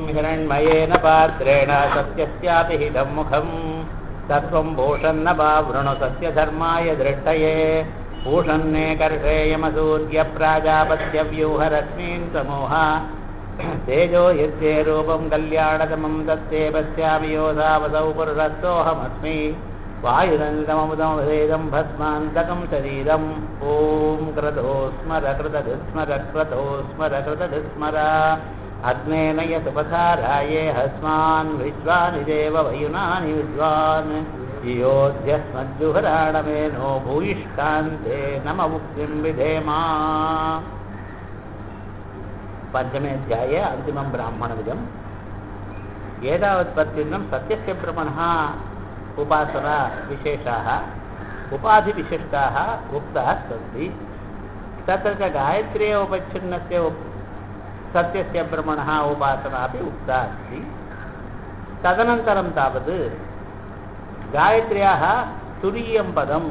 हिरण्मयेन पात्रेण सत्यस्यापि हिदं मुखम् तत्त्वं भूषन्न वा वृणु तस्य धर्माय दृष्टये भूषन्ने कर्षेयमसूर्यप्राजापत्यव्यूहरश्मीन् समूह तेजो यस्ये रूपं कल्याणतमं तत्ते पश्यामि योधावसौ पुरुषस्तोऽहमस्मि वायुरङ्गममुदमभेदं भस्मान्तकं शरीरम् ॐ क्रतो स्मर कृतधिस्मर क्रतो स्मर कृतधिस्मर अग्नेन यतुपथाराये हस्मान् विश्वानि देव वयुनानि विद्वान् योध्यस्मज्जुहराणमेनो भूयिष्कान्ते नम मुक्तिं विधेमा पञ्चमे अध्याये अन्तिमं ब्राह्मणविदम् एतावत्पर्यन्तं सत्यस्य ब्रह्मणः उपासना विशेषाः उपाधिविशिष्टाः उक्ताः सन्ति तत्र च गायत्र्य उपच्छिन्नस्य सत्यस्य ब्रह्मणः उपासना अपि उक्ता अस्ति तदनन्तरं तावत् गायत्र्याः तुरीयं पदं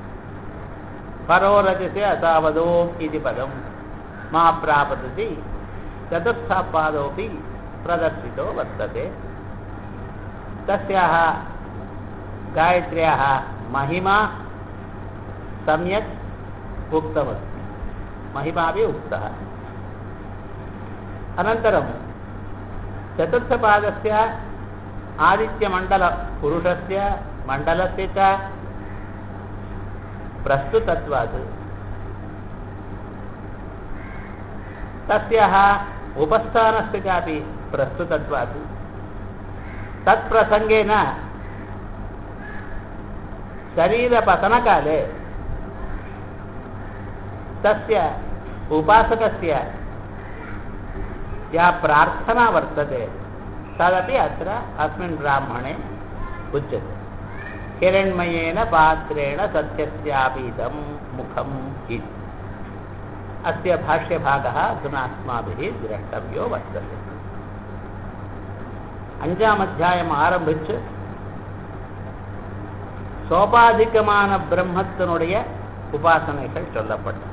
परोरजसे असावदोम् इति पदं मा प्रापतति चतुर्थपादोऽपि प्रदर्शितो वर्तते तस्याः गायत्र्याः महिमा सम्यक् उक्तमस्ति महिमापि उक्तः अनन्तरं चतुर्थपादस्य आदित्यमण्डलपुरुषस्य मण्डलस्य च प्रस्तुतत्वात् तस्याः उपस्थानस्य चापि प्रस्तुतत्वात् तत्प्रसङ्गेन शरीरपतनकाले तस्य उपासकस्य या प्रार्थना वर्तते तदपि अत्र अस्मिन् ब्राह्मणे उच्यते हिरण्मयेन पात्रेण सत्यस्यापीतं मुखम् इति अस्य भाष्यभागः अधुना अस्माभिः द्रष्टव्यो वर्तते அஞ்சாம் அத்தியாயம் ஆரம்பிச்சு சோபாதிகமான பிரம்மத்தினுடைய உபாசனைகள் சொல்லப்பட்டது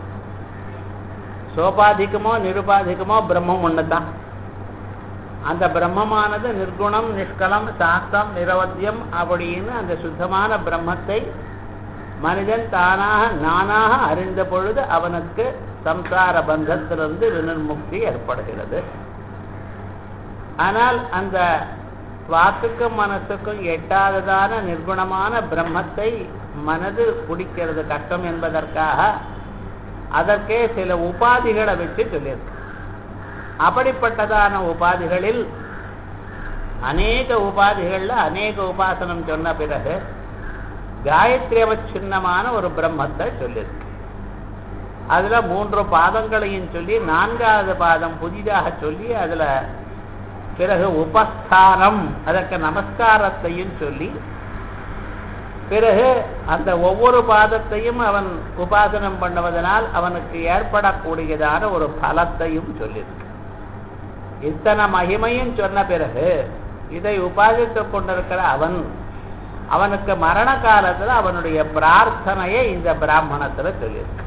சோபாதிகமோ நிருபாதிகமோ பிரம்மம் ஒன்று தான் அந்த பிரம்மமானது நிர்குணம் நிஷ்கலம் சாந்தம் நிரவத்தியம் அப்படின்னு அந்த சுத்தமான பிரம்மத்தை மனிதன் தானாக நானாக அறிந்த பொழுது அவனுக்கு சம்சார பந்தத்திலிருந்து வினிர்முக்தி ஏற்படுகிறது ஆனால் அந்த வாக்குக்கும் மனசுக்கும் எட்டாததான நிர்குணமான பிரம்மத்தை மனது பிடிக்கிறது கஷ்டம் என்பதற்காக அதற்கே சில உபாதிகளை வச்சு சொல்லியிருக்கு அப்படிப்பட்டதான உபாதிகளில் அநேக உபாதிகளில் அநேக உபாசனம் சொன்ன பிறகு காயத்ரியவச்சின்னமான ஒரு பிரம்மத்தை சொல்லியிருக்கு அதுல மூன்று பாதங்களையும் சொல்லி நான்காவது பாதம் புதிதாக சொல்லி அதுல பிறகு உபஸ்தானம் அதற்கு நமஸ்காரத்தையும் சொல்லி பிறகு அந்த ஒவ்வொரு பாதத்தையும் அவன் உபாசனம் பண்ணுவதனால் அவனுக்கு ஏற்படக்கூடியதான ஒரு பலத்தையும் சொல்லியிருக்கு இத்தனை மகிமையும் சொன்ன பிறகு இதை உபாதித்துக் கொண்டிருக்கிற அவன் அவனுக்கு மரண காலத்துல அவனுடைய பிரார்த்தனையை இந்த பிராமணத்துல சொல்லியிருக்கு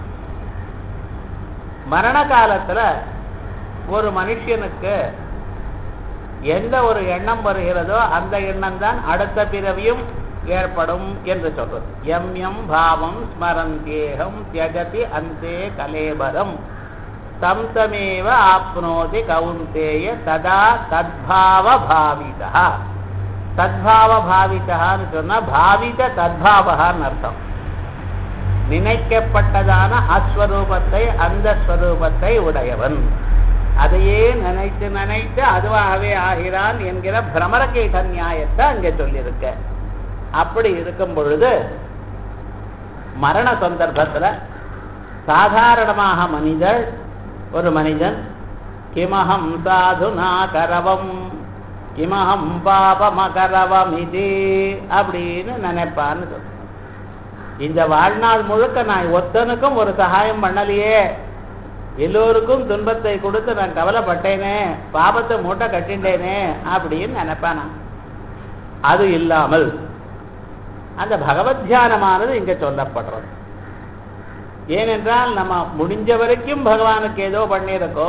மரண காலத்துல ஒரு மனுஷனுக்கு எந்த ஒரு எண்ணம் வருகிறதோ அந்த எண்ணம் தான் அடுத்த பிறவியும் ஏற்படும் என்று சொல்றது எம் எம் பாவம் ஸ்மரந்தேகம் தியஜதி அந்தே கலேபரம் தம் தமேவ ஆப்னோதி கவுந்தேய ததா தத்பாவ பாவிதா தத்பாவ பாவிதான்னு சொன்னா பாவித தத்பாவகான்னு அர்த்தம் நினைக்கப்பட்டதான அஸ்வரூபத்தை அந்த ஸ்வரூபத்தை உடையவன் அதையே நினைத்து நினைத்து அதுவாகவே ஆகிறான் என்கிற பிரமரகேத நியாயத்தை அங்கே சொல்லியிருக்க அப்படி இருக்கும் பொழுது மரண சந்தர்ப்பத்தில் சாதாரணமாக மனிதர் ஒரு மனிதன் கிமஹம் சாதுனா கரவம் கிமஹம் பாபமகரவம் இது அப்படின்னு நினைப்பான்னு சொல்ல இந்த வாழ்நாள் முழுக்க நான் ஒத்தனுக்கும் ஒரு சகாயம் பண்ணலையே எல்லோருக்கும் துன்பத்தை கொடுத்து நான் கவலைப்பட்டேனே பாபத்தை மூட்டை கட்டிண்டேனே அப்படின்னு நினைப்பானா அது இல்லாமல் அந்த பகவத் தியானமானது இங்க சொல்லப்படுறது ஏனென்றால் நம்ம முடிஞ்ச வரைக்கும் பகவானுக்கு ஏதோ பண்ணியிருக்கோம்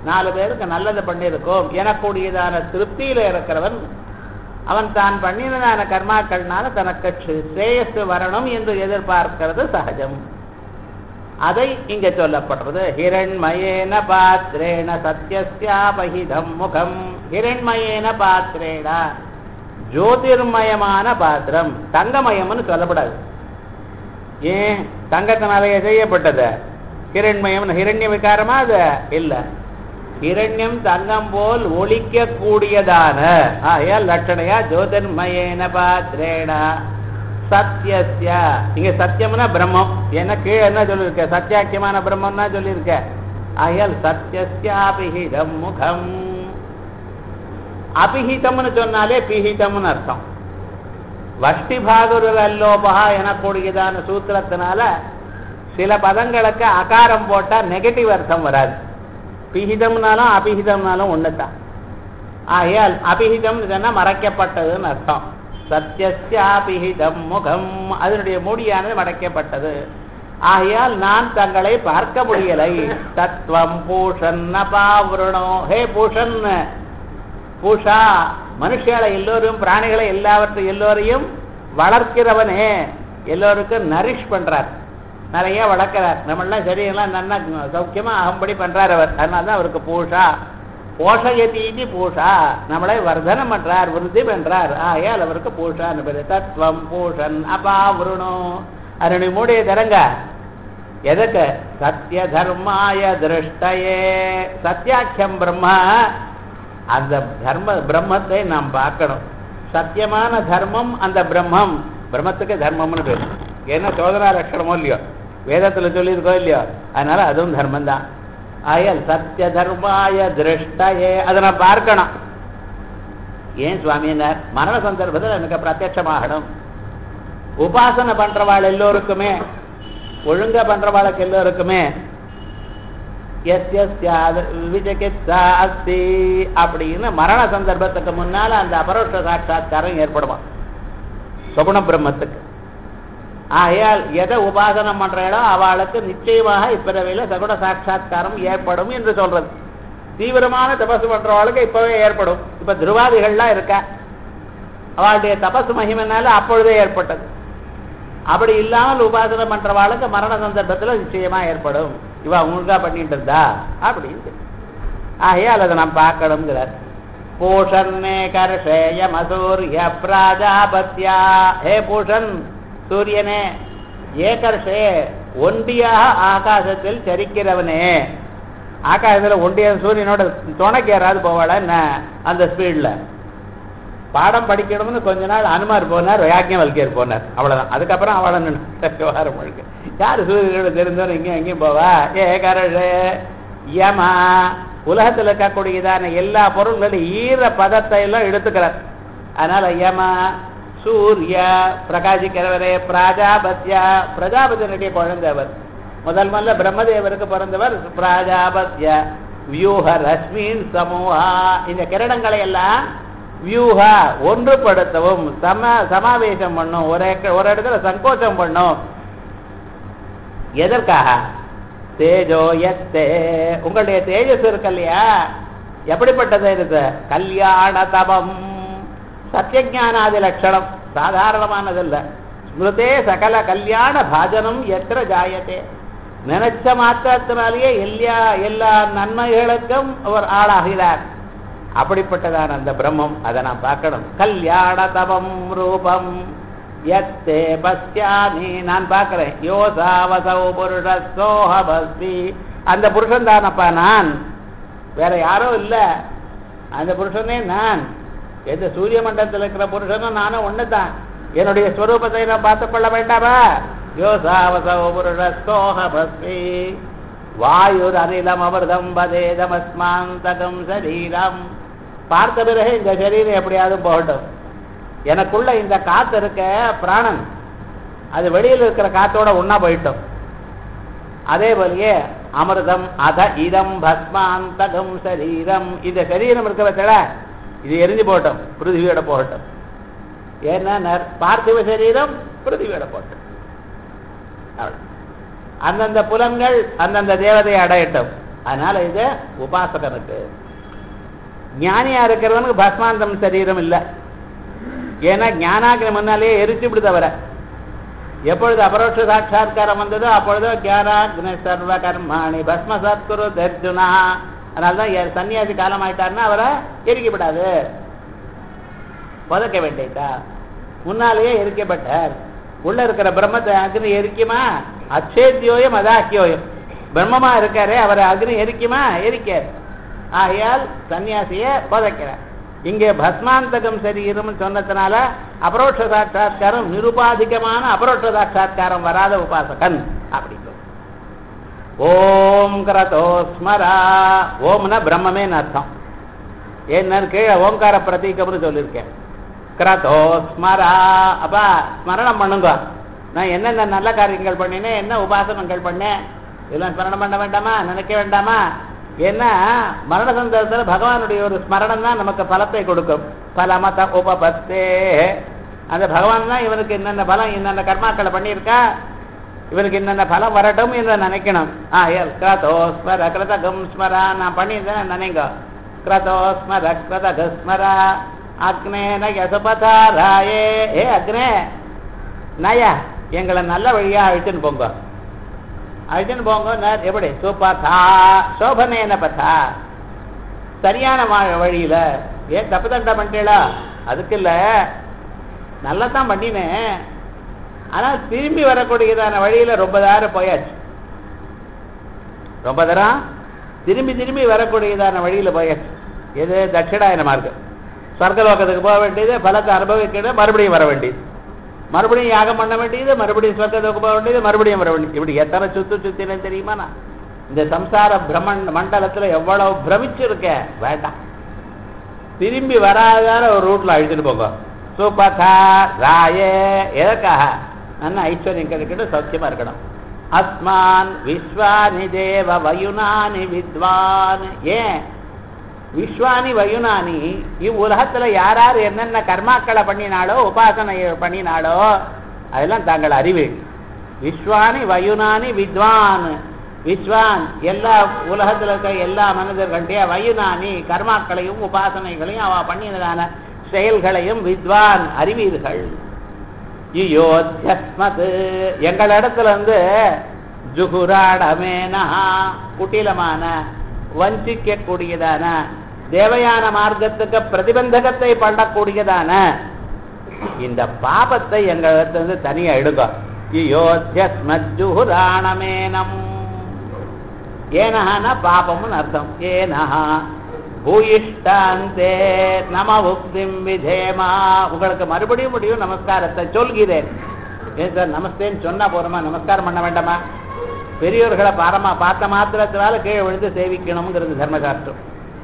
நாலு பேருக்கு நல்லது பண்ணியிருக்கோம் எனக்கூடியதான திருப்தியில இருக்கிறவன் அவன் தான் பண்ணினதான கர்மாக்கள்னால தனக்கு ஸ்ரேயஸ் வரணும் என்று எதிர்பார்க்கிறது சகஜம் அதை இங்க சொல்லப்படுறது ஹிரண்மயேன பாத்திரேண சத்யஸ்யாபகிதம் முகம் ஹிரண்மயேன பாத்திரேண ஜோதிர்மயமான பாத்திரம் தங்கமயம்னு சொல்லப்படாது ஏன் தங்கத்தினாலேயே செய்யப்பட்டது ஹிரண்மயம் ஹிரண்ய விகாரமா அது இல்ல ஹிரண்யம் தங்கம் போல் ஒழிக்க கூடியதான ஆயா லட்சணையா ஜோதிர்மயேன பாத்திரேண சத்யஸ்ய இங்க சத்தியம்னா பிரம்மம் என்ன கீழே என்ன சொல்லியிருக்க சத்தியாக்கியமான பிரம்மம்னா சொல்லியிருக்க ஆயால் சத்யஸ்யாபிஹிதம் முகம் அபிஹிதம்னு சொன்னாலே பிஹிதம்னு அர்த்தம் வஷ்டி பாகுரல்லோபகா எனக்கூடியதான சூத்திரத்தினால சில பதங்களுக்கு அகாரம் போட்டா நெகட்டிவ் அர்த்தம் வராது பிஹிதம்னாலும் அபிஹிதம்னாலும் ஒண்ணுதான் ஆகையால் அபிஹிதம் சொன்னா மறைக்கப்பட்டதுன்னு அர்த்தம் சத்யஸ்யாபிஹிதம் முகம் அதனுடைய மூடியானது மறைக்கப்பட்டது ஆகையால் நான் தங்களை பார்க்க முடியலை தத்துவம் பூஷன் பாவுரணோ ஹே பூஷன் பூஷா மனுஷால எல்லோரும் பிராணிகளை எல்லாவற்றையும் எல்லோரையும் வளர்க்கிறவனே எல்லோருக்கும் நரிஷ் பண்றார் நிறைய வளர்க்கிறார் நம்மளாம் சரியெல்லாம் நல்லா சௌக்கியமா ஆகும்படி பண்றார் அவர் அதனால தான் அவருக்கு பூஷா போஷயத்தீதி பூஷா நம்மளை வர்தனம் பண்றார் விருத்தி பண்றார் ஆகையால் அவருக்கு பூஷான்னு பேரு தத்துவம் பூஷன் அபாவுருணோ அருணி மூடிய தரங்க எதுக்கு சத்திய தர்மாய திருஷ்டயே சத்தியாக்கியம் பிரம்மா அந்த தர்ம பிரம்மத்தை நாம் பார்க்கணும் சத்தியமான தர்மம் அந்த பிரம்மம் பிரம்மத்துக்கு தர்மம்னு பேரு ஏன்னா சோதனா லட்சணமோ இல்லையோ வேதத்துல சொல்லியிருக்கோ இல்லையோ அதனால அதுவும் தர்மம் தான் ஆயல் சத்திய தர்மாய திருஷ்டயே அதை நான் பார்க்கணும் ஏன் சுவாமியினர் மரண சந்தர்ப்பத்தில் எனக்கு பிரத்யட்சமாகணும் உபாசனை பண்றவாள் எல்லோருக்குமே ஒழுங்கா பண்றவாளுக்கு எல்லோருக்குமே விஜகித்சா அஸ்தி அப்படின்னு மரண சந்தர்ப்பத்துக்கு முன்னால அந்த அபரோஷ சாட்சா்காரம் ஏற்படுமா சகுண பிரம்மத்துக்கு ஆகையால் எதை உபாசனம் பண்றாளோ அவளுக்கு நிச்சயமாக இப்பிறவையில சகுண சாட்சா்காரம் ஏற்படும் என்று சொல்றது தீவிரமான தபசு பண்றவாளுக்கு இப்பவே ஏற்படும் இப்ப திருவாதிகள்லாம் இருக்கா அவளுடைய தபசு மகிமனால அப்பொழுதே ஏற்பட்டது அப்படி இல்லாமல் உபாசனை பண்றவாளுக்கு மரண சந்தர்ப்பத்துல நிச்சயமா ஏற்படும் இவ உங்களுக்கா பண்ணிட்டு இருந்தா அப்படின்னு ஆகையால் அதை நாம் பார்க்கணுங்கிறார் பூஷன்னே கர்ஷேய மசூரிய பிராஜாபத்யா ஹே பூஷன் சூரியனே ஏகர்ஷே ஒண்டியாக ஆகாசத்தில் சரிக்கிறவனே ஆகாசத்துல ஒண்டிய சூரியனோட துணைக்கு யாராவது போவாளா என்ன அந்த ஸ்பீட்ல பாடம் படிக்கணும்னு கொஞ்ச நாள் அனுமார் போனார் யாக்கியவல்கியர் போனார் அவ்வளவுதான் அதுக்கப்புறம் அவளை விவகாரம் முழுக்க யாரு சூரியனோட தெரிந்தவன் இங்கேயும் எங்கேயும் போவா ஏ கரழு யமா உலகத்தில் இருக்கக்கூடியதான எல்லா பொருள்களும் ஈர பதத்தை எல்லாம் எடுத்துக்கிறார் அதனால யமா சூரிய பிரகாசிக்கிறவரே பிராஜாபத்யா பிரஜாபதியினுடைய குழந்தைவர் முதல் முதல்ல பிரம்மதேவருக்கு பிறந்தவர் பிராஜாபத்ய வியூஹ ரஷ்மின் சமூகா இந்த கிரணங்களை எல்லாம் வியூஹா ஒன்றுபடுத்தவும் சம சமாவேசம் பண்ணும் ஒரு ஒரு இடத்துல சங்கோச்சம் பண்ணும் எதற்காக தேஜோ எத்தே உங்களுடைய தேஜஸ் இருக்கு இல்லையா எப்படிப்பட்டது இருக்கு கல்யாண தபம் சத்தியஜானாதி லட்சணம் சாதாரணமானதல்ல ஸ்மிருதே சகல கல்யாண பாஜனம் எத்திர ஜாயத்தே நினைச்ச மாத்திரத்தினாலேயே எல்லா எல்லா நன்மைகளுக்கும் அவர் ஆளாகிறார் அப்படிப்பட்டதான அந்த பிரம்மம் அதை நான் பார்க்கணும் கல்யாண தபம் ரூபம் எத்தே பஸ்யாமி நான் பார்க்கிறேன் யோசாவசௌ புருஷ சோஹபஸ்தி அந்த புருஷன் தானப்பா நான் வேற யாரோ இல்ல அந்த புருஷனே நான் எந்த சூரிய மண்டலத்தில் இருக்கிற புருஷனும் நானும் ஒண்ணுதான் என்னுடைய ஸ்வரூபத்தை நான் பார்த்துக் கொள்ள வேண்டாமா யோசாவசௌ புருஷ சோஹபஸ்தி வாயுர் அனிலம் அமிர்தம் பதேதமஸ்மாந்தகம் சரீரம் பார்த்த பிறகு இந்த சரீரம் எப்படியாவது போகட்டும் எனக்குள்ள இந்த காத்து இருக்க பிராணன் அது வெளியில் இருக்கிற காத்தோட ஒன்னா போயிட்டோம் அதே போலயே அமிர்தம் அத இதம் பஸ்மாந்தகம் சரீரம் இந்த சரீரம் இருக்க வச்சட இது எரிஞ்சு போட்டோம் பிருத்திவியோட போகட்டும் ஏன்னா பார்த்திவ சரீரம் பிருத்திவியோட போட்டோம் அவ்வளவு அந்தந்த புலன்கள் அந்தந்த தேவதையை அடையட்டும் அதனால இது உபாசகனுக்கு ஞானியா இருக்கிறவனுக்கு பஸ்மாந்தம் சரீரம் இல்லை ஏன்னா ஞானாகிரி முன்னாலேயே எரிச்சு விடுது அவரை எப்பொழுது அபரோட்ச சாட்சா்காரம் வந்ததோ அப்பொழுதோ ஞானாக்னி சர்வ கர்மாணி பஸ்ம சத்குரு தர்ஜுனா அதனால்தான் எ- சன்னியாசி காலம் ஆயிட்டாருன்னா அவரை எரிக்கப்படாது புதைக்க வேண்டியதா முன்னாலேயே எரிக்கப்பட்டார் உள்ள இருக்கிற பிரம்மத்தை அக்னி எரிக்குமா அச்சேத்தியோயம் அதாக்கியோயம் பிரம்மமா இருக்காரே அவரை அக்னி எரிக்குமா எரிக்கார் ஆகையால் சன்னியாசிய புதைக்கிறார் இங்கே பஸ்மாந்தகம் சரீரம் சொன்னதுனால அபரோட்ச சாட்சா்காரம் நிருபாதிகமான அபரோட்ச சாட்சா்காரம் வராத உபாசகன் அப்படி சொல்லு. ஓம் கிரதோ ஸ்மரா ஓம்னா பிரம்மமேன்னு அர்த்தம் என்னன்னு கீழே ஓங்கார பிரதீகம்னு சொல்லியிருக்கேன் கிரதோ ஸ்மரா அப்பா ஸ்மரணம் பண்ணுங்க நான் என்னென்ன நல்ல காரியங்கள் பண்ணினேன் என்ன உபாசனங்கள் பண்ணேன் இதெல்லாம் ஸ்மரணம் பண்ண வேண்டாமா நினைக்க வேண்டாமா ஏன்னா மரண சந்தர்ப்பத்தில் பகவானுடைய ஒரு ஸ்மரணம் தான் நமக்கு பலத்தை கொடுக்கும் பலமத உபபத்தே அந்த பகவான் தான் இவனுக்கு என்னென்ன பலம் என்னென்ன கர்மாக்களை பண்ணியிருக்கா இவனுக்கு என்னென்ன பலம் வரட்டும் என்று நினைக்கணும் ஆ எல் கிரதோ ஸ்மர கிருதகம் ஸ்மரா நான் பண்ணியிருந்தேன் நினைங்க கிரதோ ஸ்மர கிருதக ஸ்மரா அக்னே நயசுபதா ராயே ஏ அக்னே நயா எங்களை நல்ல வழியா அழிச்சுன்னு போங்க அழிச்சுன்னு போங்க ந- எப்படி சுபதா சோபனேன பதா சரியான வா- வழியில ஏன் தப்பு தண்டா பண்ணிட்டீங்களா அதுக்கு இல்ல நல்லா தான் பண்ணினேன் ஆனா திரும்பி வரக்கூடியதான வழியில ரொம்ப தரம் போயாச்சு ரொம்ப தரம் திரும்பி திரும்பி வரக்கூடியதான வழியில போயாச்சு எது தட்சிணாயன மார்க்கம் சொர்க்கலோகத்துக்கு போக வேண்டியது பலத்தை அனுபவிக்கிறது மறுபடியும் வர வேண்டியது மறுபடியும் யாகம் பண்ண வேண்டியது மறுபடியும் சொர்க்கத்துக்கு போக வேண்டியது மறுபடியும் வர வேண்டியது இப்படி எத்தனை சுத்து சுத்தினேன் தெரியுமா நான் இந்த சம்சார பிரம்மன் மண்டலத்துல எவ்வளவு பிரமிச்சிருக்கேன் வேண்டாம் திரும்பி வராதான ஒரு ரூட்ல அழிச்சுட்டு போங்க சுபதா ராயே எதற்காக நல்ல ஐஸ்வர்யம் கிடைக்கணும் சௌக்கியமா இருக்கணும் அஸ்மான் விஸ்வானி தேவ வயுனானி வித்வான் ஏன் விஸ்வானி வயுனானி இவ்வுலகத்துல யார் யார் என்னென்ன கர்மாக்களை பண்ணினாலோ உபாசனை பண்ணினாலோ அதெல்லாம் தாங்கள் அறிவீள் விஸ்வானி வயுனானி வித்வான் விஸ்வான் எல்லா உலகத்துல இருக்க எல்லா மனிதர்களுடைய வயுனானி கர்மாக்களையும் உபாசனைகளையும் அவ பண்ணினதான செயல்களையும் வித்வான் அறிவீர்கள் யுயோத்யஸ்மத் எங்களிடத்துல வந்து ஜுகுராடமேனா குட்டிலமான வஞ்சிக்க கூடியதான தேவையான மார்க்கத்துக்கு பிரதிபந்தகத்தை பண்ணக்கூடியதான இந்த பாபத்தை எங்களிடத்திலிருந்து தனியா எடுங்க யோத்தியஸ்மஜுராணமேனம் ஏனஹான பாபம்னு அர்த்தம் ஏனஹா பூயிஷ்டாந்தே நம உக்திம் விதேமா உங்களுக்கு மறுபடியும் முடியும் நமஸ்காரத்தை சொல்கிறேன் ஏன் சார் நமஸ்தேன்னு சொன்னா போறோமா நமஸ்காரம் பண்ண வேண்டாமா பெரியோர்களை பாரமா பார்த்த மாத்திரத்தினால கீழே விழுந்து சேவிக்கணுங்கிறது தர்மசாஸ்திரம்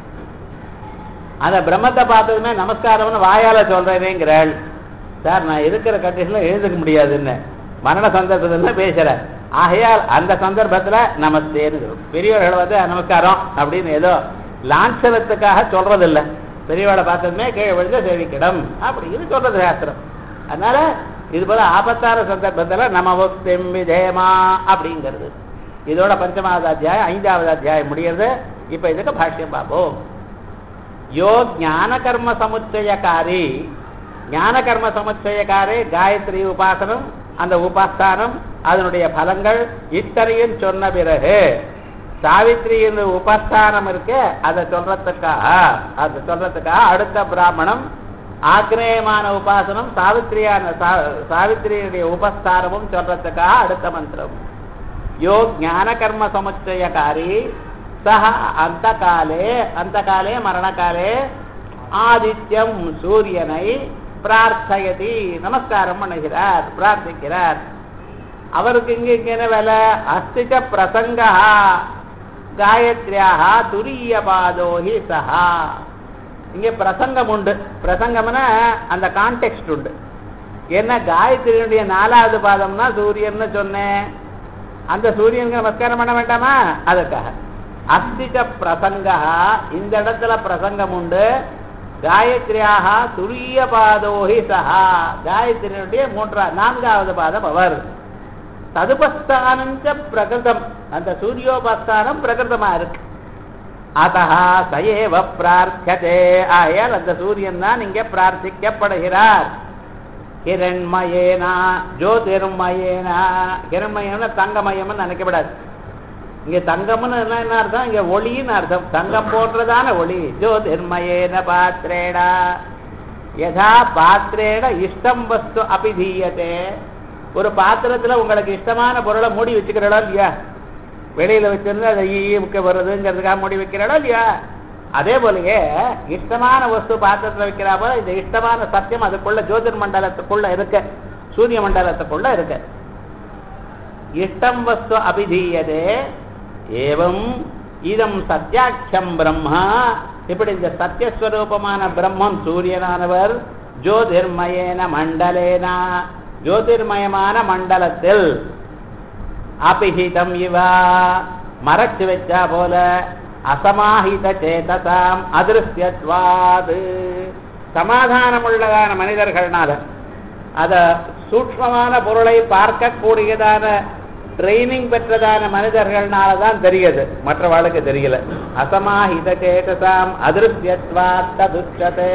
அந்த பிரம்மத்தை பார்த்ததுமே நமஸ்காரம்னு வாயால சொல்றேனேங்கிறாள் சார் நான் இருக்கிற கண்டிஷன்ல எழுதுக்க முடியாதுன்னு மரண சந்தர்ப்பத்துல பேசுறேன் ஆகையால் அந்த சந்தர்ப்பத்துல நமஸ்தேன்னு சொல்லும். பெரியவர்கள் வந்து நமஸ்காரம் அப்படின்னு ஏதோ லாஞ்சனத்துக்காக சொல்றதில்லை பெரியவளை பார்த்ததுமே கீழே விழுந்து சேவிக்கிடம் அப்படின்னு சொல்றது சாஸ்திரம் அதனால இது போல ஆபத்தான சந்தர்ப்பத்துல நம தெம்மிதேமா அப்படிங்கிறது இதோட பஞ்சமாவது அத்தியாயம் ஐந்தாவது அத்தியாயம் முடியறது இப்ப இதுக்கு பாஷ்யம் பார்ப்போம் யோ ஞான கர்ம சமுச்சயக்காரி ஞான கர்ம சமுச்சயக்காரி காயத்ரி உபாசனம் அந்த உபாஸ்தானம் அதனுடைய பலங்கள் இத்தனையும் சொன்ன பிறகு சாவித்ரியின் உபஸ்தானம் இருக்கு அதை சொல்றதுக்காக அதை சொல்றதுக்காக அடுத்த பிராமணம் ஆக்னேயமான உபாசனம் சாவித்ரியான சா- சாவித்ரியுடைய உபஸ்தானமும் சொல்றதுக்காக அடுத்த மந்திரம் யோ ஞான கர்ம சமுச்சயக்காரி சஹ அந்த காலே அந்த காலே மரணகாலே ஆதித்யம் சூரியனை பிரார்த்தயதி நமஸ்காரம் பண்ணுகிறார் பிரார்த்திக்கிறார் அவருக்கு இங்க இங்க என்ன வேலை அஸ்திக பிரசங்கா காயத்ரியாக துரிய பாதோஹி சஹா இங்க பிரசங்கம் உண்டு பிரசங்கம்னா அந்த கான்டெக்ஸ்ட் உண்டு என்ன காயத்ரியினுடைய நாலாவது பாதம்னா சூரியன்னு சொன்னேன் அந்த சூரியனுக்கு நமஸ்காரம் பண்ண வேண்டாமா அதுக்காக அஸ்திக பிரசங்கா இந்த இடத்துல பிரசங்கம் உண்டு காயத்ரியாக துரிய பாதோஹி சஹா காயத்ரியினுடைய மூன்றா நான்காவது பாதம் அவர் ததுபஸ்தானம் பிரகிருதம் அந்த சூரியோபஸ்தானம் பிரகிருதமா இருக்கு அத்தா சயேவ பிரார்த்ததே ஆகையால் அந்த சூரியன் தான் இங்கே பிரார்த்திக்கப்படுகிறார் ஹிரண்மயேனா ஜோதிர்மயேனா ஹிரண்மயம்னா தங்கமயம்னு நினைக்கப்படாது இங்க தங்கம்னு என்ன என்ன அர்த்தம் இங்க ஒளின்னு அர்த்தம் தங்கம் போன்றதான ஒளி ஜோதிர்மயேன பாத்திரேடா யதா பாத்திரேட இஷ்டம் வஸ்து அபிதீயத்தே ஒரு பாத்திரத்துல உங்களுக்கு இஷ்டமான பொருளை மூடி வச்சுக்கிறடா இல்லையா வெளியில வச்சிருந்து அதை ஈமுக்க வருதுங்கிறதுக்காக மூடி வைக்கிறடா இல்லையா அதே போலயே இஷ்டமான வஸ்து பாத்திரத்துல வைக்கிறா போல இந்த இஷ்டமான சத்தியம் அதுக்குள்ள ஜோதிர் மண்டலத்துக்குள்ள இருக்க சூரிய மண்டலத்துக்குள்ள இருக்கு இஷ்டம் வஸ்து அபிதீயதே ஏவம் இதம் சத்யாட்சம் பிரம்மா இப்படி இந்த சத்தியஸ்வரூபமான பிரம்மம் சூரியனானவர் ஜோதிர்மயேன மண்டலேனா ஜோதிர்மயமான மண்டலத்தில் அபிஹிதம் இவா மறைச்சு வச்சா போல அசமாஹித சேதசாம் அதிருஷ்யத்வாது சமாதானமுள்ளதான மனிதர்கள்னால அத சூக்மமான பொருளை பார்க்கக்கூடியதான ட்ரைனிங் பெற்றதான மனிதர்கள்னால தான் தெரியுது மற்றவாளுக்கு தெரியல அசமாஹித சேதசாம் அதிருஷ்யத்வாத் ததுச்சதே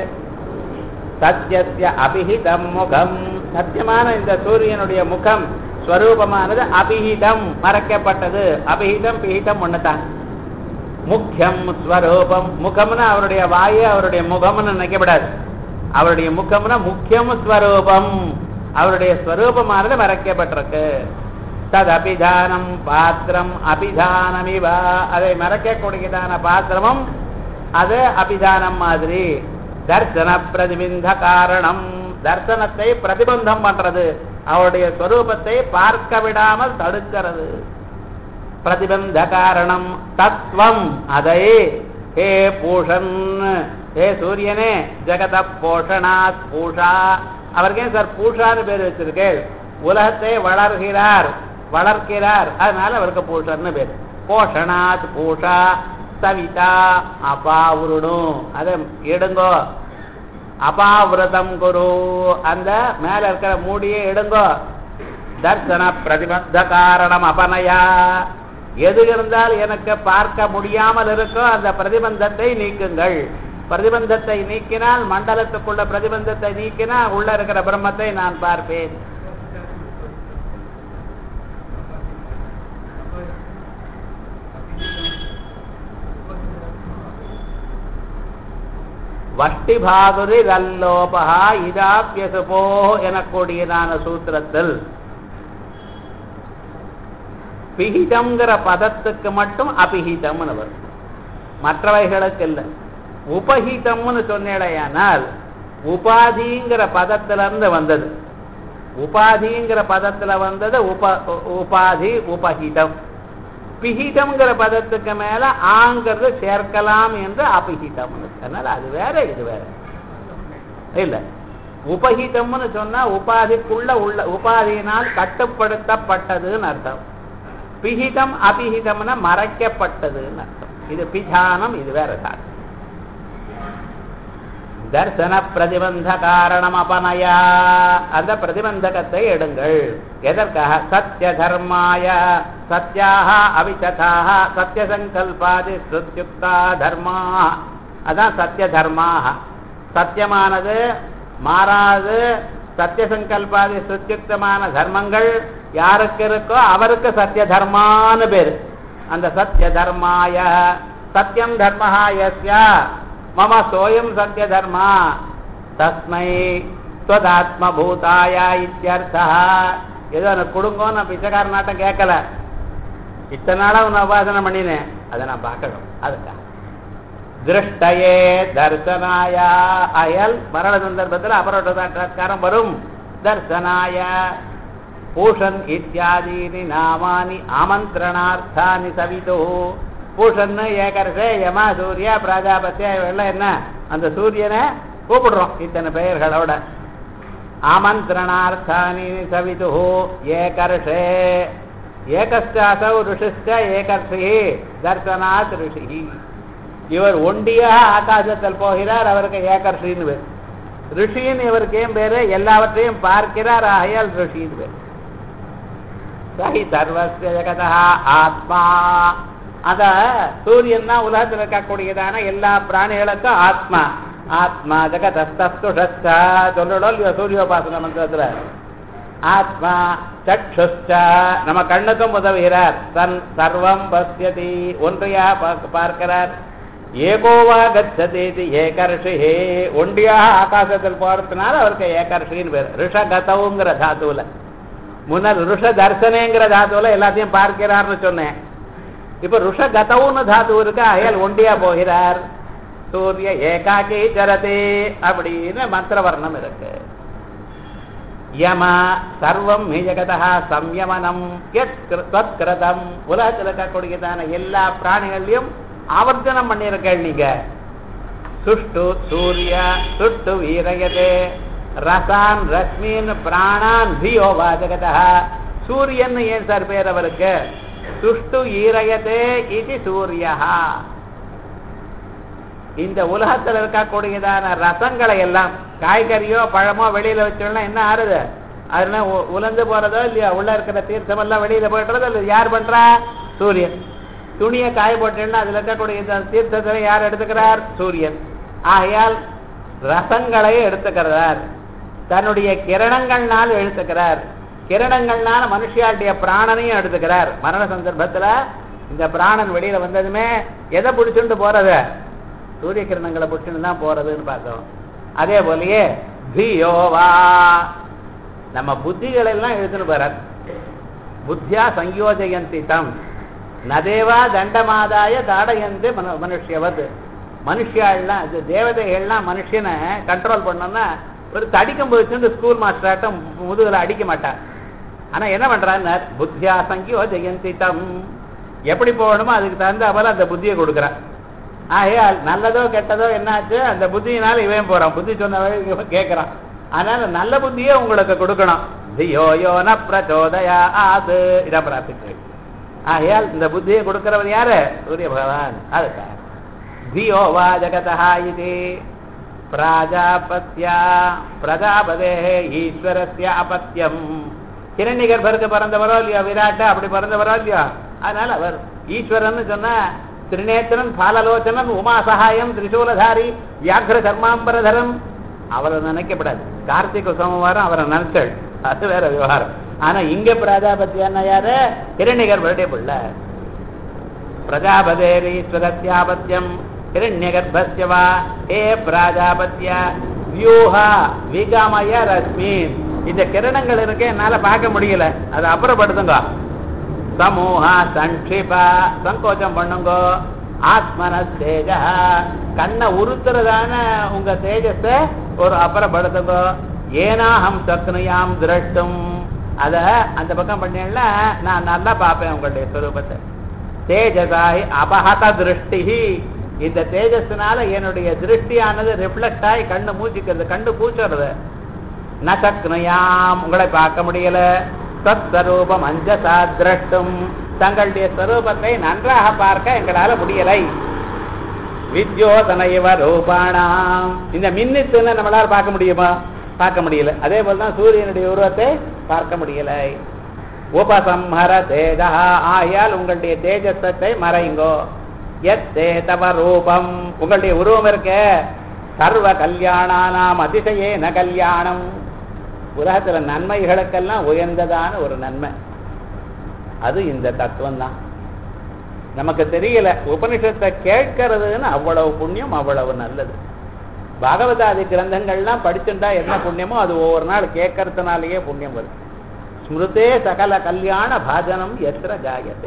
சத்தியஸ்ய அபிஹிதம் முகம் சத்தியமான இந்த சூரியனுடைய முகம் ஸ்வரூபமானது அபிஹிதம் மறைக்கப்பட்டது அபிஹிதம் பிஹிதம் ஒண்ணுதான் முக்கியம் ஸ்வரூபம் முகம்னா அவருடைய வாயு அவருடைய முகம்னு நினைக்கப்படாது அவருடைய முகம்னா முக்கியம் ஸ்வரூபம் அவருடைய ஸ்வரூபமானது மறைக்கப்பட்டிருக்கு தது அபிதானம் பாத்திரம் அபிதானமிவா அதை மறைக்கக்கூடியதான பாத்திரமும் அது அபிதானம் மாதிரி தர்சன பிரதிபிந்த காரணம் தர்சனத்தை பிரதிபந்தம் பண்றது அவருடைய ஸ்வரூபத்தை பார்க்க விடாமல் தடுக்கிறது பிரதிபந்த காரணம் தத்துவம் அதை ஹே பூஷன் ஹே சூரியனே ஜெகத போஷணாத் பூஷா அவருக்கே சார் பூஷான்னு பேர் வச்சிருக்கேன் உலகத்தை வளர்கிறார் வளர்க்கிறார் அதனால அவருக்கு பூஷன்னு பேர் போஷணாத் பூஷா சவிதா அபாவுருடும் அதை எடுங்கோ அபாவிரதம் குரு அந்த மேல இருக்கிற மூடியை எடுங்கோ தர்சன பிரதிபந்த காரணம் அபனயா எது இருந்தால் எனக்கு பார்க்க முடியாமல் இருக்கோ அந்த பிரதிபந்தத்தை நீக்குங்கள் பிரதிபந்தத்தை நீக்கினால் மண்டலத்துக்குள்ள பிரதிபந்தத்தை நீக்கினால் உள்ள இருக்கிற பிரம்மத்தை நான் பார்ப்பேன் வஷ்டி பாதுரி ரல்லோபகா இதாபியசுபோ எனக்கூடியதான சூத்திரத்தில் பிகிதம்ங்கிற பதத்துக்கு மட்டும் அபிஹிதம்னு வரும் மற்றவைகளுக்கு இல்லை உபஹிதம்னு சொன்னேடையானால் உபாதிங்கிற பதத்துல இருந்து வந்தது உபாதிங்கிற பதத்துல வந்தது உப உபாதி உபஹிதம் பிஹிதம்ங்கிற பதத்துக்கு மேல ஆங்கிறது சேர்க்கலாம் என்று அபிஹிதம் அதனால அது வேற இது வேற இல்ல உபஹிதம்னு சொன்னா உபாதிக்குள்ள உள்ள உபாதியினால் கட்டுப்படுத்தப்பட்டதுன்னு அர்த்தம் பிஹிதம் அபிஹிதம்னா மறைக்கப்பட்டதுன்னு அர்த்தம் இது பிஜானம் இது வேற தான் தர்சன பிரதிபந்த காரணம் அபனயா அந்த பிரதிபந்தகத்தை எடுங்கள் எதற்காக சத்திய தர்மாய சத்யாக அவிச்சதாக சத்திய சங்கல்பாதி சுத்யுக்தா தர்மா அதான் சத்திய தர்மாக சத்தியமானது மாறாது சத்திய சங்கல்பாதி சுத்யுக்தமான தர்மங்கள் யாருக்கு இருக்கோ அவருக்கு சத்திய தர்மான்னு பேரு அந்த சத்திய தர்மாய சத்தியம் தர்மஹா யஸ்யா மம சோயம் சத்திய தர்மா தஸ்மை ஸ்வதாத்மபூதாய இத்தியர்த்தா ஏதோ எனக்கு கொடுங்கோ நான் பிச்சைக்கார நாட்டம் கேட்கல இத்தனை நாளா உன்னை உபாசனை பண்ணினேன் அதை நான் பார்க்கணும் அதுக்காக திருஷ்டயே தர்சனாய அயல் மரண சந்தர்ப்பத்தில் அபரோட சாட்சாத்காரம் வரும் தர்சனாய பூஷன் இத்தியாதீனி நாமானி ஆமந்திரணார்த்தானி சவிதோ பூஷன்னு ஏகர்ஷே யமா சூர்யா பிராஜாபத்தியா இவெல்லாம் என்ன அந்த சூரியனை கூப்பிடுறோம் இத்தனை பெயர்களோட ஆமந்திரணார்த்தானி சவிது ஏகர்ஷே ஏகஸ்டாசௌ ரிஷிஷ்ட ஏகர்ஷி தர்சனாத் ரிஷி இவர் ஒண்டியாக ஆகாசத்தில் போகிறார் அவருக்கு ஏகர்ஷின்னு பேர் ரிஷின்னு இவருக்கு ஏன் பேரு எல்லாவற்றையும் பார்க்கிறார் ஆகையால் ரிஷின்னு பேர் சஹி சர்வஸ்ய ஜகதா ஆத்மா அத சூரியன் தான் உலகத்தில் இருக்கக்கூடியதான எல்லா பிராணிகளுக்கும் ஆத்மா ஆத்மா ஜெகதஸ்துஷஸ்தா சொல்லணும் இல்லையோ சூரியோபாசன மந்திரத்துல ஆத்மா சக்ஷுஷ்ட நம்ம கண்ணுக்கும் உதவுகிறார் தன் சர்வம் பசியதி ஒன்றையா பார்க்க- பார்க்கிறார் ஏகோவா கச்சதேதி ஏகர்ஷிஹே ஒண்டியாக ஆகாசத்தில் போறதுனால அவருக்கு ஏகர்ஷின்னு பேர் ரிஷகதவுங்கிற தாத்துவுல முன்னர் ருஷ தர்சனேங்கிற தாத்துவுல எல்லாத்தையும் பார்க்கிறார்னு சொன்னேன் இப்ப ருஷகதவுன்னு தாத்து இருக்கு அயல் ஒண்டியா போகிறார் சூரிய ஏகாக்கி ஜரதே அப்படின்னு மந்திரவர்ணம் இருக்கு யம சர்வம் ஹி ஜகதா சம்யமனம் யத் கிரு- தத்கிருதம் உலகத்தில் இருக்கக்கூடியதான எல்லா பிராணிகளையும் ஆவர்த்தனம் பண்ணியிருக்கேள் நீங்க சுஷ்டு சூரிய சுஷ்டு வீரயதே ரசான் ரஷ்மின் பிராணான் தியோ வா ஜகதா சூரியன் ஏன் சார் பேர் அவருக்கு சுஷ்டு ஈரயதே இது சூரியா இந்த உலகத்துல இருக்கக்கூடியதான ரசங்களை எல்லாம் காய்கறியோ பழமோ வெளியில வச்சோம்னா என்ன ஆறுது அதுல உ- உலர்ந்து போறதோ இல்லையா உள்ள இருக்கிற தீர்த்தம் எல்லாம் வெளியில போயிடுறதோ இல்லை யார் பண்றா சூரியன் துணியை காய போட்டேன்னா அதுல இருக்கக்கூடிய இந்த தீர்த்தத்தை யார் எடுத்துக்கிறார் சூரியன் ஆகையால் ரசங்களை எடுத்துக்கிறார் தன்னுடைய கிரணங்கள்னால் எடுத்துக்கிறார் கிரணங்கள்னால மனுஷியாளுடைய பிராணனையும் எடுத்துக்கிறார் மரண சந்தர்ப்பத்துல இந்த பிராணன் வெளியில வந்ததுமே எதை பிடிச்சுட்டு போறது சூரிய கிரணங்களை பிடிச்சுன்னு தான் போறதுன்னு பார்த்தோம் அதே போலயே தியோவா நம்ம புத்திகளை எல்லாம் எழுதுன்னு போறார் புத்தியா சங்கயோஜயந்தி தம் நதேவா தண்டமாதாய தாடயந்து மனு மனுஷியவது மனுஷியாள்லாம் இது தேவதைகள்லாம் மனுஷனை கண்ட்ரோல் பண்ணோம்னா ஒரு தடிக்கும் வச்சுட்டு ஸ்கூல் மாஸ்டராட்டம் முதுகுல அடிக்க மாட்டான் ஆனா என்ன பண்றான்னு புத்தியா சங்கயோஜயந்தி தம் எப்படி போகணுமோ அதுக்கு தகுந்த போல அந்த புத்தியை கொடுக்குறான் ஆகையால் நல்லதோ கெட்டதோ என்னாச்சு அந்த புத்தியினால இவன் போறான் புத்தி சொன்ன வழி இவன் கேட்கறான் அதனால நல்ல புத்தியே உங்களுக்கு கொடுக்கணும் தியோ யோன பிரச்சோதயா ஆது இதான் பிரார்த்திக்கிறேன் ஆகையால் இந்த புத்தியை கொடுக்கிறவர் யாரு சூரிய பகவான் அதுக்காக தியோ வா ஜகதா இது பிராஜாபத்யா பிரஜாபதே ஈஸ்வரஸ்ய அபத்தியம் கிரண்ய கர்ப்பருக்கு பிறந்தவரோ இல்லையோ விராட்ட அப்படி பிறந்தவரோ இல்லையோ அதனால அவர் ஈஸ்வரன் சொன்னா திரிநேத்திரன் பாலலோச்சனன் உமா சகாயம் திரிசூலதாரி வியாக்கிர கர்மாம்பரதரன் அவரை நினைக்கப்படாது கார்த்திகை சோமவாரம் அவரை நினைச்சள் அது வேற விவகாரம் ஆனா இங்க பிரஜாபத்தியான யாரு கிரண்யகர்பருடைய பிள்ளை பிரஜாபதேரீஸ்வரஸ்யாபத்தியம் ஹிரண்யகர்ப்பஸ்ய வா ஏ பிராஜாபத்ய வியூஹா விகமய ரஸ்மின் இந்த கிரணங்கள் இருக்கு என்னால பார்க்க முடியல அதை அப்புறப்படுத்துங்க சமூகா சன்ஷிபா சங்கோச்சம் பண்ணுங்க ஆத்மன தேஜ கண்ணை உறுத்துறதான உங்க தேஜஸ ஒரு அப்புறப்படுத்துங்க ஏனாஹம் சக்னுயாம் திரட்டும் அத அந்த பக்கம் பண்ணேன்ல நான் நல்லா பார்ப்பேன் உங்களுடைய ஸ்வரூபத்தை தேஜசாய் அபஹத திருஷ்டி இந்த தேஜஸ்னால என்னுடைய திருஷ்டியானது ரிஃப்ளெக்ட் ஆகி கண்ணு மூச்சிக்கிறது கண்ணு பூச்சுறது நசக்னுயாம் உங்களை பார்க்க முடியல சத்ஸ்வரூபம் அஞ்சசா திரட்டும் தங்களுடைய ஸ்வரூபத்தை நன்றாக பார்க்க எங்களால முடியலை வித்யோதன இவ ரூபாணாம் இந்த மின்னித்துன்னு நம்மளால பார்க்க முடியுமா பார்க்க முடியல அதே போலதான் சூரியனுடைய உருவத்தை பார்க்க முடியலை உபசம்ஹர தேஜா ஆயால் உங்களுடைய தேஜஸத்தை மறைங்கோ எத் தவ ரூபம் உங்களுடைய உருவம் இருக்க சர்வ கல்யாணானாம் அதிசயேன கல்யாணம் உலகத்துல நன்மைகளுக்கெல்லாம் உயர்ந்ததான ஒரு நன்மை அது இந்த தத்துவம் தான் நமக்கு தெரியல உபனிஷத்தை கேட்கறதுன்னு அவ்வளவு புண்ணியம் அவ்வளவு நல்லது பாகவதாதி கிரந்தங்கள்லாம் படிச்சுட்டா என்ன புண்ணியமோ அது ஒவ்வொரு நாள் கேட்கறதுனாலேயே புண்ணியம் வருது ஸ்மிருதே சகல கல்யாண பாஜனம் எத்திர ஜாயத்தே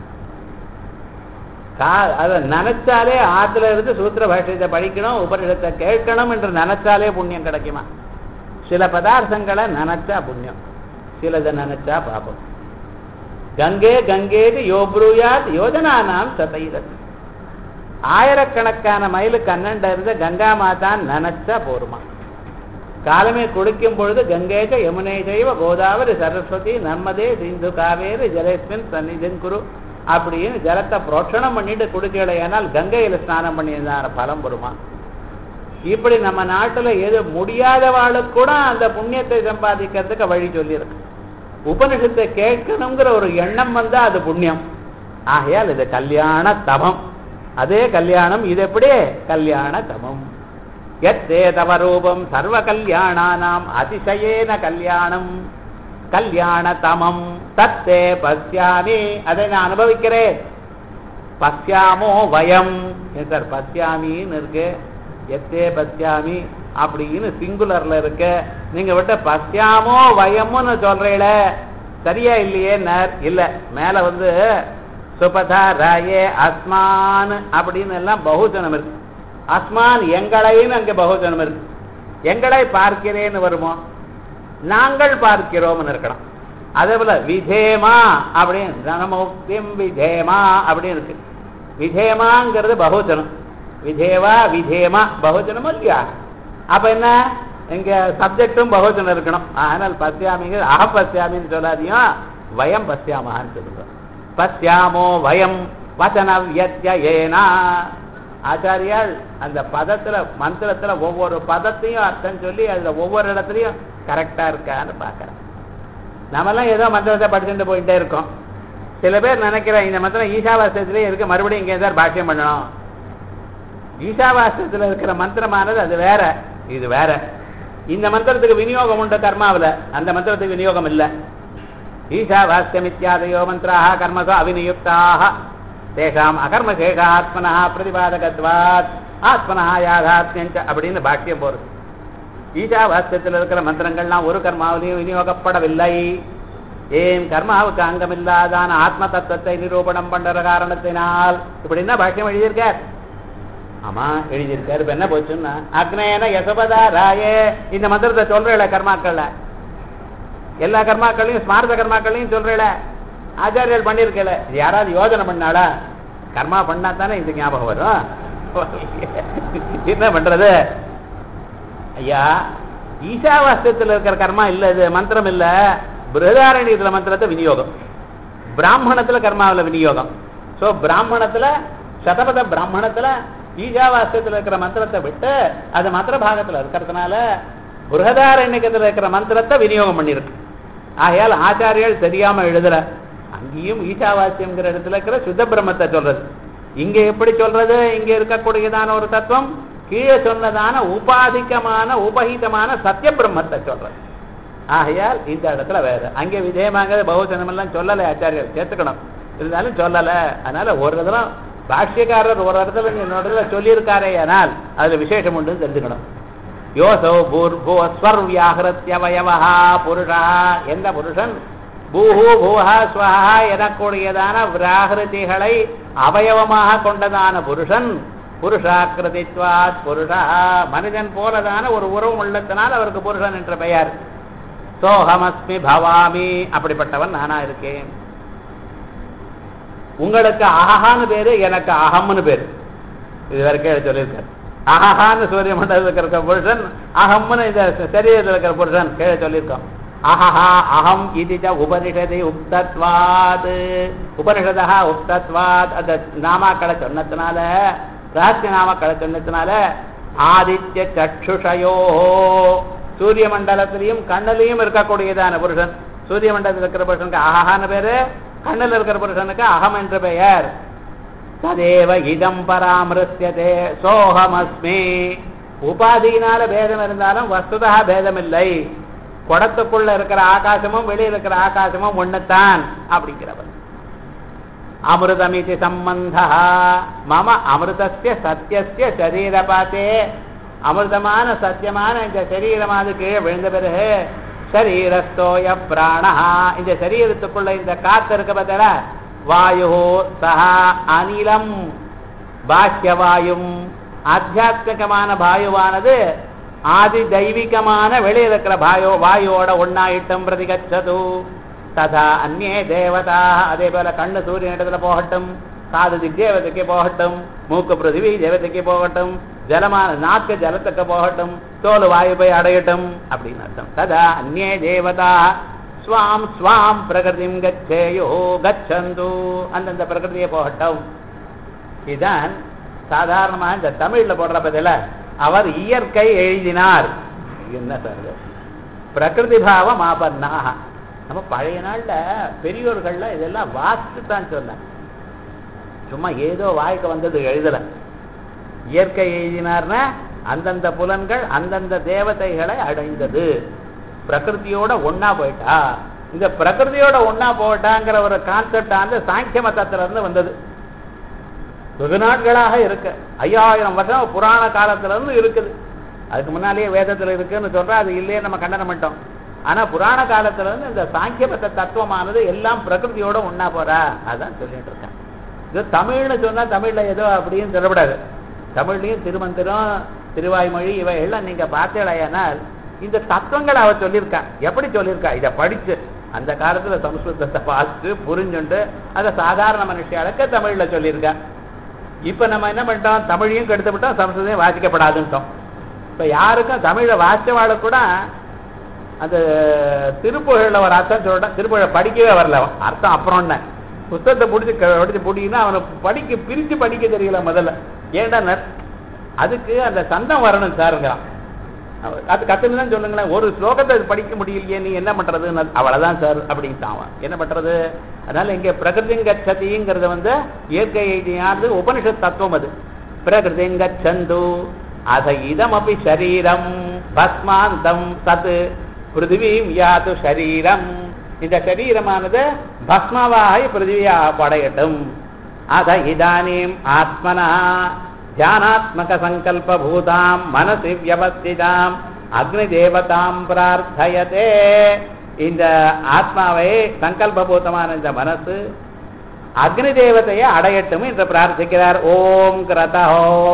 கா அதை நினைச்சாலே ஆத்துல இருந்து சூத்திர பாஷ்யத்தை படிக்கணும் உபனிஷத்தை கேட்கணும் என்று நினைச்சாலே புண்ணியம் கிடைக்குமா சில பதார்த்தங்களை நினைச்சா புண்ணியம் சிலதை நினைச்சா பாபம் கங்கே கங்கேது யோப்ரூயாத் யோஜனானாம் சதைரத் ஆயிரக்கணக்கான மைலுக்கு அண்ணண்ட இருந்த கங்கா மாதான் நினைச்சா போருமா காலமே குளிக்கும் பொழுது கங்கேஜ யமுனை ஜெய்வ கோதாவரி சரஸ்வதி நர்மதே சிந்து காவேரி ஜலேஸ்மின் சந்நிதின் குரு அப்படின்னு ஜலத்தை புரோட்சணம் பண்ணிட்டு குடிக்கலை ஏனால் கங்கையில ஸ்நானம் பண்ணியிருந்தான பலம் வருமா இப்படி நம்ம நாட்டுல எது முடியாதவாளுக்கு கூட அந்த புண்ணியத்தை சம்பாதிக்கிறதுக்கு வழி சொல்லியிருக்கு உபனிஷத்தை கேட்கணுங்கிற ஒரு எண்ணம் வந்தா அது புண்ணியம் ஆகையால் இது கல்யாண தமம் அதே கல்யாணம் இது எப்படி கல்யாண தமம் எத்தே தவ ரூபம் சர்வ கல்யாணானாம் அதிசயேன கல்யாணம் கல்யாண தமம் தத்தே பஸ்யாமி அதை நான் அனுபவிக்கிறேன் பஸ்யாமோ வயம் சார் பஸ்யாமின்னு இருக்கு எத்தே பஸ்யாமி அப்படின்னு சிங்குலர்ல இருக்கு நீங்க விட்ட பஸ்யாமோ வயம்னு சொல்றீல சரியா இல்லையே இல்ல மேல வந்து சுபதா ராயே அஸ்மான் அப்படின்னு எல்லாம் பகுஜனம் இருக்கு அஸ்மான் எங்களைன்னு அங்க பகுஜனம் இருக்கு எங்களை பார்க்கிறேன்னு வருமோ நாங்கள் பார்க்கிறோம்னு இருக்கணும் அதே போல விதேமா அப்படின்னு தனமுக்திம் விதேமா அப்படின்னு இருக்கு விதேமாங்கிறது பகுஜனம் விதேவா விதேமா பகுஜனம் இல்லையா அப்ப என்ன இங்க சப்ஜெக்டும் பகுஜனம் இருக்கணும் ஆனால் பசியாமிங்க அக பசியாமின்னு சொல்லாதையும் வயம் பசியாமகான்னு சொல்லுங்க பசியாமோ வயம் வச்சனம் ஏனா ஆச்சாரியால் அந்த பதத்துல மந்திரத்துல ஒவ்வொரு பதத்தையும் அர்த்தம் சொல்லி அதுல ஒவ்வொரு இடத்துலயும் கரெக்டா இருக்கான்னு பாக்குறேன் நம்மெல்லாம் ஏதோ மந்திரத்தை படிச்சுட்டு போயிட்டே இருக்கோம் சில பேர் நினைக்கிறேன் இந்த மந்திரம் ஈஷாவாசத்திலே இருக்க மறுபடியும் இங்கே தான் பாஷ்யம் பண்ணணும் ஈஷாவாசத்துல இருக்கிற மந்திரமானது அது வேற இது வேற இந்த மந்திரத்துக்கு விநியோகம் உண்டு கர்மாவில் அந்த மந்திரத்துக்கு விநியோகம் இல்லை ஈஷாவாஸ்யம் இத்தியாதயோ மந்திராக கர்மசோ அவிநியுக்தாக தேஷாம் அகர்மசேஷ ஆத்மனா பிரதிபாதகத்வாத் ஆத்மனா யாதாத்யஞ்ச அப்படின்னு பாக்கியம் போறது ஈஷாவாஸ்யத்தில் இருக்கிற மந்திரங்கள்லாம் ஒரு கர்மாவிலையும் விநியோகப்படவில்லை ஏன் கர்மாவுக்கு அங்கமில்லாதான ஆத்ம தத்துவத்தை நிரூபணம் பண்ற காரணத்தினால் இப்படின்னா பாக்கியம் எழுதியிருக்கார் ஆமா எழுதியிருக்காரு இப்ப என்ன போச்சுன்னா அக்னேன யசபதா ராயே இந்த மந்திரத்தை சொல்றேல கர்மாக்கள்ல எல்லா கர்மாக்களையும் ஸ்மார்த்த கர்மாக்களையும் சொல்றேல ஆச்சாரியர்கள் பண்ணிருக்கல யாராவது யோஜனை பண்ணாடா கர்மா பண்ணா தானே இது ஞாபகம் வரும் என்ன பண்றது ஐயா ஈஷாவாஸ்தத்தில் இருக்கிற கர்மா இல்ல இது மந்திரம் இல்ல பிருகதாரண்யத்துல மந்திரத்தை விநியோகம் பிராமணத்துல கர்மாவில் விநியோகம் சோ பிராமணத்துல சதபத பிராமணத்துல ஈஜாவாஸ்தத்தில் இருக்கிற மந்திரத்தை விட்டு அது மந்திர பாகத்துல இருக்கிறதுனால பிருகதாரண்யத்துல இருக்கிற மந்திரத்தை விநியோகம் பண்ணிருக்கு ஆகையால் ஆச்சாரியர்கள் தெரியாம எழுதல அங்கேயும் ஈஷாவாசியம்ங்கிற இடத்துல இருக்கிற சுத்த பிரம்மத்தை சொல்றது இங்க எப்படி சொல்றது இங்க இருக்கக்கூடியதான ஒரு தத்துவம் கீழே சொன்னதான உபாதிக்கமான உபஹிதமான சத்திய பிரம்மத்தை சொல்றது ஆகையால் இந்த இடத்துல வேற அங்கே விஜயமாக பகுஜனம் எல்லாம் சொல்லலை ஆச்சாரியர் சேர்த்துக்கணும் இருந்தாலும் சொல்லல அதனால ஒரு இடத்துல பாஷ்யக்காரர் ஒரு இடத்துல இன்னொரு இடத்துல சொல்லியிருக்காரே ஆனால் அதுல விசேஷம் உண்டு தெரிஞ்சுக்கணும் யோசோ பூர்போ ஸ்வர்வியாகிருத்தியவயவா புருஷா எந்த புருஷன் பூஹு பூஹா ஸ்வஹா எனக்கூடியதான விராகிருதிகளை அவயவமாக கொண்டதான புருஷன் புருஷாக்கிருதித்வாத் புருஷா மனிதன் போலதான ஒரு உறவு உள்ளத்தினால் அவருக்கு புருஷன் என்ற பெயர் சோஹமஸ்மி பவாமி அப்படிப்பட்டவன் நானா இருக்கேன் உங்களுக்கு அஹஹான்னு பேரு எனக்கு அகம்னு பேரு இது வரைக்கும் சொல்லியிருக்காரு அஹஹான்னு சூரிய மண்டலத்தில் இருக்கிற புருஷன் அகம்னு இந்த சரீரத்தில் இருக்கிற புருஷன் கீழே சொல்லியிருக்கோம் அஹஹா அகம் இது உபனிஷதை உக்தத்வாத் உபனிஷதா உக்தத்வாத் அந்த நாமாக்களை சொன்னதுனால ரகசிய நாமாக்களை சொன்னதுனால ஆதித்ய சக்ஷுஷயோ சூரிய மண்டலத்திலையும் கண்ணிலையும் இருக்கக்கூடியதான புருஷன் சூரிய மண்டலத்தில் இருக்கிற புருஷனுக்கு அஹஹான்னு பேரு கண்ணில் இருக்கிற புருஷனுக்கு அகம் என்று பெயர் ததேவ இதம் பராமரிசியதே சோகமஸ்மி உபாதியினால பேதம் இருந்தாலும் வஸ்துதா பேதம் இல்லை குடத்துக்குள்ள இருக்கிற ஆகாசமும் வெளியில் இருக்கிற ஆகாசமும் ஒண்ணுத்தான் அப்படிங்கிறவர் அமிர்தமிதி சம்பந்த மம அமிர்தஸ்ய சத்தியஸ்ய சரீரபாத்தே அமிர்தமான சத்தியமான இந்த சரீரமானது கீழே விழுந்த பிறகு சரீரஸ்தோய பிராணா இந்த சரீரத்துக்குள்ள இந்த காத்து இருக்க பார்த்தல வாயு சஹா அனிலம் பாக்கியவாயும் ஆத்தியாத்மிகமான வாயுவானது ஆதி தெய்வீகமான வெளியில் இருக்கிற வாயு வாயுவோட ஒன்னாயிட்டம் பிரதிகச்சது ததா அந்நே தேவதா அதே போல கண்ணு சூரியன் இடத்துல போகட்டும் காது திவ்தேவதைக்கு போகட்டும் மூக்கு பிருத்திவி தேவதைக்கு போகட்டும் ஜலமான நாக்கு ஜலத்துக்கு போகட்டும் தோல் வாயு போய் அடையட்டும் அப்படின்னு அர்த்தம் ததா அந்நே தேவதா ஸ்வாம் ஸ்வாம் பிரகிருதிம் கச்சேயோ கச்சந்து அந்தந்த பிரகிருதியை போகட்டும் இதுதான் சாதாரணமா இந்த தமிழ்ல போடுற பதில அவர் இயற்கை எழுதினார் என்ன சார் பிரகிருதி பாவம் ஆபன்னாக நம்ம பழைய நாள்ல பெரியோர்கள்ல இதெல்லாம் வாஸ்து தான் சொன்னாங்க சும்மா ஏதோ வாய்க்கு வந்தது எழுதல இயற்கை எழுதினார்னா அந்தந்த புலன்கள் அந்தந்த தேவதைகளை அடைந்தது பிரகிருதியோட ஒன்னா போயிட்டா இந்த பிரகிருதியோட ஒன்னா போயிட்டாங்கிற ஒரு கான்செப்ட் அந்த சாங்கிய மதத்துல இருந்து வந்தது வெகு நாட்களாக இருக்கு ஐயாயிரம் வருஷம் புராண காலத்துல இருந்து இருக்குது அதுக்கு முன்னாலேயே வேதத்துல இருக்குன்னு சொல்றா அது இல்லையே நம்ம கண்டனம் பண்ணிட்டோம் ஆனா புராண காலத்துல இருந்து இந்த சாங்கியபத்த தத்துவமானது எல்லாம் பிரகிருதியோட ஒன்னா போறா அதான் சொல்லிட்டு இருக்கேன் இது தமிழ்னு சொன்னா தமிழ்ல ஏதோ அப்படின்னு சொல்லக்கூடாது தமிழ்லயும் திருமந்திரம் திருவாய்மொழி இவை எல்லாம் நீங்க பார்த்தேனால் இந்த தத்துவங்களை அவ சொல்லியிருக்கா எப்படி சொல்லியிருக்கா இதை படிச்சு அந்த காலத்துல சம்ஸ்கிருதத்தை பார்த்து புரிஞ்சுண்டு அதை சாதாரண மனுஷியாளுக்கு தமிழ்ல சொல்லியிருக்கா இப்ப நம்ம என்ன பண்ணிட்டோம் தமிழையும் கெடுத்து விட்டோம் சம்ஸ்கிருதம் வாசிக்கப்படாதுன்ட்டோம் இப்ப யாருக்கும் தமிழை வாசிச்சவாளு கூட அந்த திருப்புகழ்ல ஒரு அர்த்தம் சொல்லிட்டா திருப்புகழ படிக்கவே வரல அவன். அர்த்தம் அப்புறம் என்ன புத்தகத்தை பிடிச்சி படிச்சு பிடிக்கினா அவனுக்கு படிக்க பிரிச்சு படிக்க தெரியல முதல்ல ஏன்டா நட்- அதுக்கு அந்த சந்தம் வரணும் சாருங்கிறான் அவ- அது கத்துன்னு தான் சொல்லுங்களேன் ஒரு ஸ்லோகத்தை படிக்க முடியலையே நீ என்ன பண்றது அவ்வளவுதான் சார் அப்படின்ட்டான் அவன் என்ன பண்றது அதனால இங்க பிரகிருதிங்கச்சதிங்கிறது வந்து இயற்கை எழுதியாது உபனிஷத் தத்துவம் அது பிரகிருதிங்கச்சந்து அத இதமபி சரீரம் பஸ்மாந்தம் சத் பிருத்திவீம் யாது சரீரம் இந்த சரீரமானது பஸ்மவாகி பிருத்திவியா படையட்டும் அத இதானீம் ஆத்மனா தியானாத்மக சங்கல்ப பூதாம் மனசி வியவஸ்திதாம் அக்னி தேவதாம் பிரார்த்தயதே இந்த ஆத்மாவை சங்கல்பபூதமான இந்த மனசு அக்னி தேவதையை அடையட்டும் என்று பிரார்த்திக்கிறார் ஓம் கிரதோ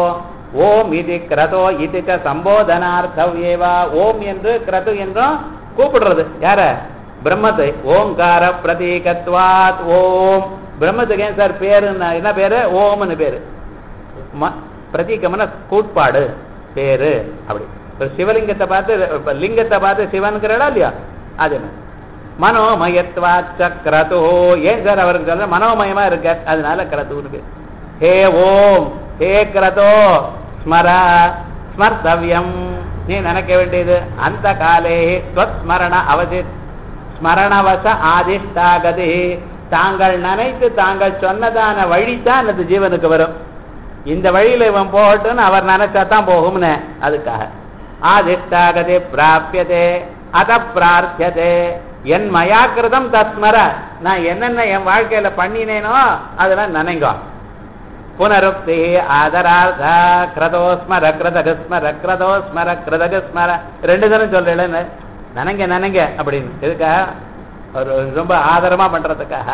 ஓம் இது கிரதோ இது ச சம்போதனார்த்தவ்யேவா ஓம் என்று கிரது என்றும் கூப்பிடுறது யார பிரம்மத்தை ஓங்கார பிரதீகத்வாத் ஓம் பிரம்மத்துக்கு ஏன் சார் பேரு என்ன பேரு ஓம்னு பேரு ம- பிரதீகம்னா கூட்பாடு பேரு அப்படி இப்ப சிவலிங்கத்தை பார்த்து இப்ப லிங்கத்தை பார்த்து சிவன்கிறடா இல்லையா அதே மாதிரி மனோமயத்வாச்ச கிரது ஏன் சார் அவருக்கு சொல்ற மனோமயமா இருக்க அதனால கிரதுன்னு பேர் ஹே ஓம் ஹே கிரதோ ஸ்மர ஸ்மர்த்தவ்யம் நீ நினைக்க வேண்டியது அந்த காலே ஸ்வஸ்மரண அவசித் ஸ்மரணவச ஆதிஷ்டாகதி தாங்கள் நினைத்து தாங்கள் சொன்னதான வழிதான் அந்த ஜீவனுக்கு வரும் இந்த வழியில இவன் போகட்டும்னு அவர் நினைச்சா தான் போகும்னு அதுக்காக ஆதிஷ்டாகதி பிராபியதே அத பிரார்த்தியதே என் மயாக்கிருதம் தஸ்மர நான் என்னென்ன என் வாழ்க்கையில பண்ணினேனோ அதெல்லாம் நினைங்கோ புனருக்தி ஆதரார்த்தா கிரதோஸ்மர கிருதகஸ்மர கிரதோஸ்மர கிருதகஸ்மர ரெண்டு தரம் சொல்றேன் நினைங்க நினைங்க அப்படின்னு எதுக்காக ஒரு ரொம்ப ஆதரமா பண்றதுக்காக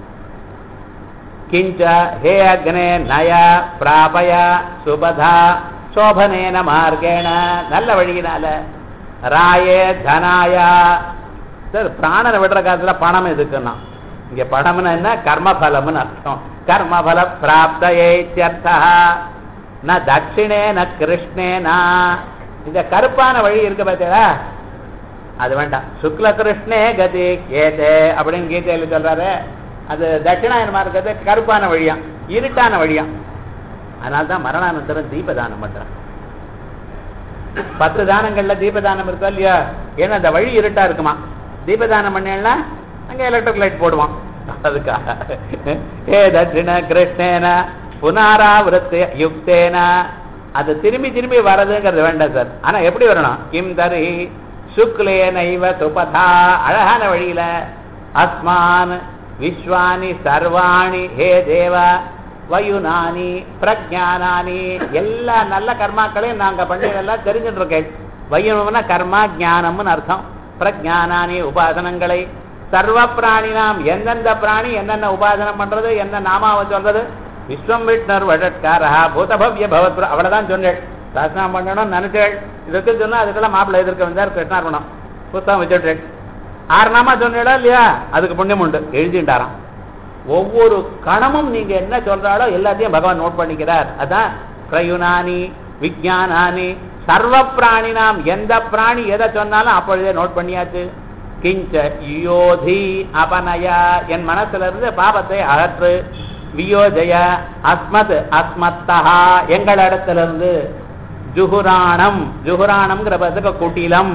கிஞ்ச ஹே அக்னே நய பிராபய சுபதா சோபனேன மார்க்கேண நல்ல வழியினால ராயே தனாயா சார் பிராணனை விடுற காலத்துல பணம் எதுக்குன்னா இங்க பணம்னு என்ன கர்மபலம்னு அர்த்தம் கர்மபல பிராப்தேத்யர்த்தா ந தட்சிணே ந கிருஷ்ணே ந இந்த கருப்பான வழி இருக்கு பார்த்தீங்களா அது வேண்டாம் சுக்ல கிருஷ்ணே கதி கேதே அப்படின்னு கீதையில சொல்றாரு அது தட்சிணாயனமா இருக்கிறது கருப்பான வழியா இருட்டான வழியா அதனால தான் மரணானந்தரம் தீபதானம் பண்றான் பத்து தானங்கள்ல தீபதானம் இருக்கா இல்லையா ஏன்னா அந்த வழி இருட்டா இருக்குமா தீபதானம் பண்ணேன்னா அங்க எலக்ட்ரிக் லைட் போடுவான் அதுக்காக ஏ தட்சிண கிருஷ்ணேன புனாராவிருத்த யுக்தேன அது திரும்பி திரும்பி வர்றதுங்கிறது வேண்டாம் சார் ஆனா எப்படி வரணும் கிம் தரி சுக்லே நைவ சுபதா அழகான வழியில அஸ்மான் விஸ்வானி சர்வாணி ஹே தேவ வயுனானி பிரஜானானி எல்லா நல்ல கர்மாக்களையும் நாங்க பண்ணதெல்லாம் தெரிஞ்சுட்டு இருக்கேன் வயுனம்னா கர்மா ஞானம்னு அர்த்தம் பிரஜானானி உபாசனங்களை சர்வ பிராணினாம் எந்தெந்த பிராணி என்னென்ன உபாசனம் பண்றது என்ன நாமாவை சொல்றது விஸ்வம் விஷ்ணர் வழட்காரா பூதபவ்ய பவத் அவ்வளவுதான் சொன்னேன் சாஸ்திரம் பண்ணணும்னு நினைச்சேள் இதுக்கு சொன்னா அதுக்கெல்லாம் மாப்பிள்ளை எதிர்க்க வந்தார் கிருஷ்ணார்பணம் புத்தகம் வச்சுட்டேன் ஆறு நாமா சொன்னீடா இல்லையா அதுக்கு புண்ணியம் உண்டு எழுதிண்டாராம் ஒவ்வொரு கணமும் நீங்க என்ன சொல்றாலோ எல்லாத்தையும் பகவான் நோட் பண்ணிக்கிறார் அதான் பிரயுனானி விஜயானானி சர்வ பிராணினாம் எந்த பிராணி எதை சொன்னாலும் அப்பொழுதே நோட் பண்ணியாச்சு கிஞ்ச யோதி அபனயா என் மனசுல இருந்து பாபத்தை அகற்று வியோஜய அஸ்மத் அஸ்மத்தா எங்களிடத்திலிருந்து ஜுகுராணம் ஜுகுராணம்ங்கிற பதத்துக்கு குட்டிலம்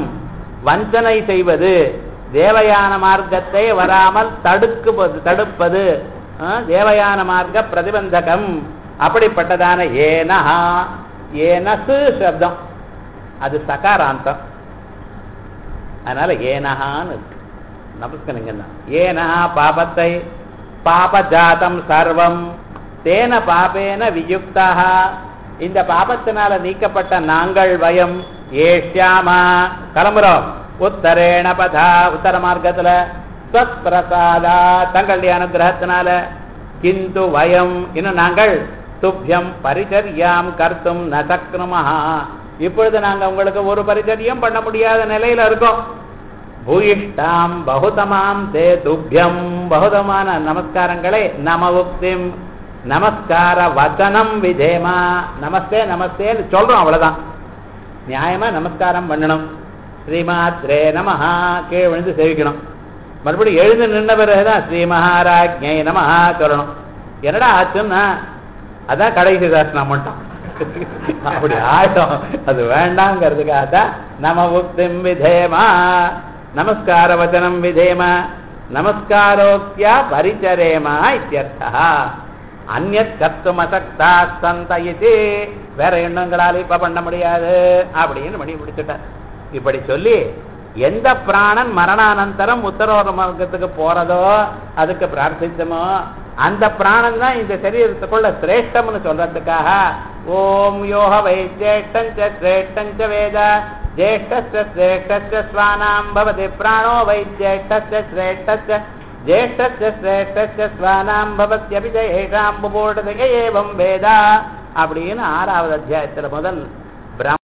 வஞ்சனை செய்வது தேவயான மார்க்கத்தை வராமல் தடுக்குவது தடுப்பது ஆ, தேவயான மார்க்க பிரதிபந்தகம் அப்படிப்பட்டதான ஏனஹா ஏனசு சப்தம் அது சகாராந்தம் அதனால ஏனஹான்னு இருக்கு நமஸ்கரிங்க ஏனஹா பாபத்தை பாபஜாதம் சர்வம் தேன பாபேன வியுக்தாக இந்த பாபத்தினால நீக்கப்பட்ட நாங்கள் வயம் ஏஷ்யாமா கிளம்புறோம் உத்தரேண பதா உத்தர மார்க்கத்துல ஸ்வத் பிரசாதா தங்களுடைய அனுகிரகத்தினால கிந்து வயம் இன்னும் நாங்கள் துப்பியம் பரிச்சரியாம் கர்த்தும் நசக்னுமஹா இப்பொழுது நாங்க உங்களுக்கு ஒரு பரிச்சரியம் பண்ண முடியாத நிலையில இருக்கோம் பூயிஷ்டாம் பகுதமாம் தே துப்பியம் பகுதமான நமஸ்காரங்களை நம உக்திம் நமஸ்கார வச்சனம் விதேமா நமஸ்தே நமஸ்தேன்னு சொல்றோம் அவ்வளவுதான் நியாயமா நமஸ்காரம் பண்ணணும் ஸ்ரீமாத்ரே நமஹா கீழே விழுந்து சேவிக்கணும் மறுபடியும் எழுந்து நின்ன பிறகுதான் ஸ்ரீ மகாராஜ்ஞை நமஹா சொல்லணும் என்னடா ஆச்சுன்னா அதான் கடைசி தாசனம் மட்டும் அப்படி ஆயிடும் அது வேண்டாங்கிறதுக்காக தான் நம உக்திம் விதேமா நமஸ்கார வச்சனம் விதேம நமஸ்காரோக்தியா பரிச்சரேமா இத்தியர்த்தா அந்நத் கத்தும் அசக்தா சந்த இது வேற எண்ணங்களால் இப்ப பண்ண முடியாது அப்படின்னு பண்ணி முடிச்சுட்டார் இப்படி சொல்லி எந்த பிராணன் மரணானந்தரம் உத்தரவர மார்க்கத்துக்கு போறதோ அதுக்கு பிரார்த்தித்தமோ அந்த பிராணன் தான் இந்த சரீரத்துக்குள்ள சிரேஷ்டம்னு சொல்றதுக்காக ஓம் யோக வை ஜேஷ்டஞ்ச சிரேஷ்டஞ்ச வேத ஜேஷ்டஸ்ய சிரேஷ்டஸ்ய ஸ்வானாம் பவதி பிராணோ வை ஜேஷ்டஸ்ய சிரேஷ்டஸ்ய ஜேஷ்டஸ்ய சிரேஷ்டஸ்ய ஸ்வானாம் பவத்யபி ஜேஷாம் புபோடதய ஏவம் வேதா அப்படின்னு ஆறாவது அத்தியாயத்துல முதல்